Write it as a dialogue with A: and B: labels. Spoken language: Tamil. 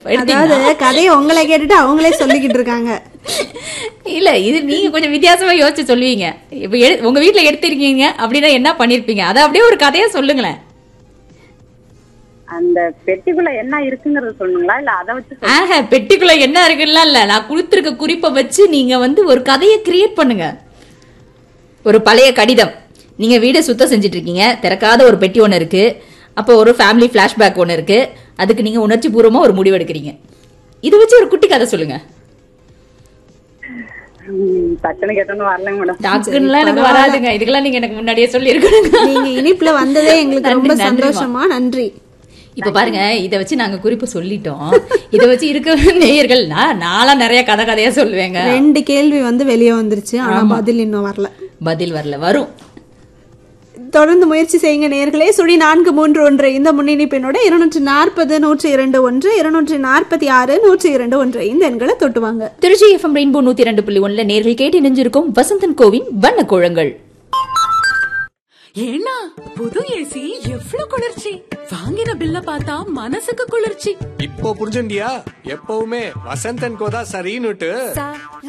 A: அதாவது கதையை உங்களை கேட்டுட்டு அவங்களே சொல்லிக்கிட்டு இருக்காங்க
B: இல்ல இது நீங்க கொஞ்சம் வித்தியாசமா யோசிச்சு சொல்லுவீங்க இப்ப எடு- உங்க வீட்ல எடுத்திருக்கீங்க அப்படின்னா என்ன பண்ணிருப்பீங்க அதை அப்படியே ஒரு கதையா சொல்லுங்களேன்
C: அந்த பெட்டிக்குள்ள என்ன இருக்குங்கறத சொல்லுங்களா இல்ல அதை வச்சு சொல்லுங்க
B: ஆஹா பெட்டிக்குள்ள என்ன இருக்குன்னா இல்ல நான் கொடுத்திருக்க குறிப்பை வச்சு நீங்க வந்து ஒரு கதையை கிரியேட் பண்ணுங்க ஒரு பழைய கடிதம் நீங்க வீடை சுத்தம் செஞ்சுட்டு இருக்கீங்க திறக்காத ஒரு பெட்டி ஒன்று இருக்கு அப்போ ஒரு ஃபேமிலி ஃபிளாஷ்பேக் ஒன்று இருக்கு அதுக்கு நீங்க உணர்ச்சி பூர்வமா ஒரு முடிவு எடுக்கிறீங்க இதை வச்சு ஒரு குட்டி கதை சொல்லுங்க
C: ம், டக்குன்னு கேட்டோன்னு வரலங்க மேடம்
B: டாக்குன்னுலாம் எனக்கு வராதுங்க இதுக்கெல்லாம் நீங்க எனக்கு முன்னாடியே சொல்லியிருக்கணுங்க
A: நீங்க இனிப்புல வந்ததே எங்களுக்கு ரொம்ப
B: நன்றி, நன்றிம்மா.
A: சந்தோஷமா நன்றி
B: இப்ப பாருங்க இத வச்சு நாங்க குறிப்பு சொல்லிட்டோம் இத வச்சு இருக்க நேயர்கள் நான் நான்லாம் நிறைய கதை கதையா சொல்லுவேங்க
A: ரெண்டு கேள்வி வந்து வெளியே வந்துருச்சு ஆனா பதில் இன்னும் வரல
B: பதில் வரல வரும்
A: தொடர்ந்து முயற்சி செய்யுங்க நேர்களே சுழி நான்கு மூன்று ஒன்று இந்த முன்னிணைப்பினோட இருநூற்றி நாற்பது நூற்றி இரண்டு ஒன்று இருநூற்றி நாற்பத்தி ஆறு நூற்றி இரண்டு ஒன்று இந்த எண்களை தொட்டுவாங்க
B: திருச்சி எஃப்எம் ரெயின்போ நூத்தி ரெண்டு புள்ளி ஒன்னுல நேர்கள் கேட்டு நெஞ்சிருக்கும் வசந்தன் கோவின் வண்ண குழங்கள்
D: ஏன்னா புது ஏசி எவ்வளவு குளிர்ச்சி வாங்கின பில்ல பார்த்தா மனசுக்கு குளிர்ச்சி
E: இப்போ புரிஞ்சுண்டியா எப்பவுமே வசந்தன் கோதா சரின்னுட்டு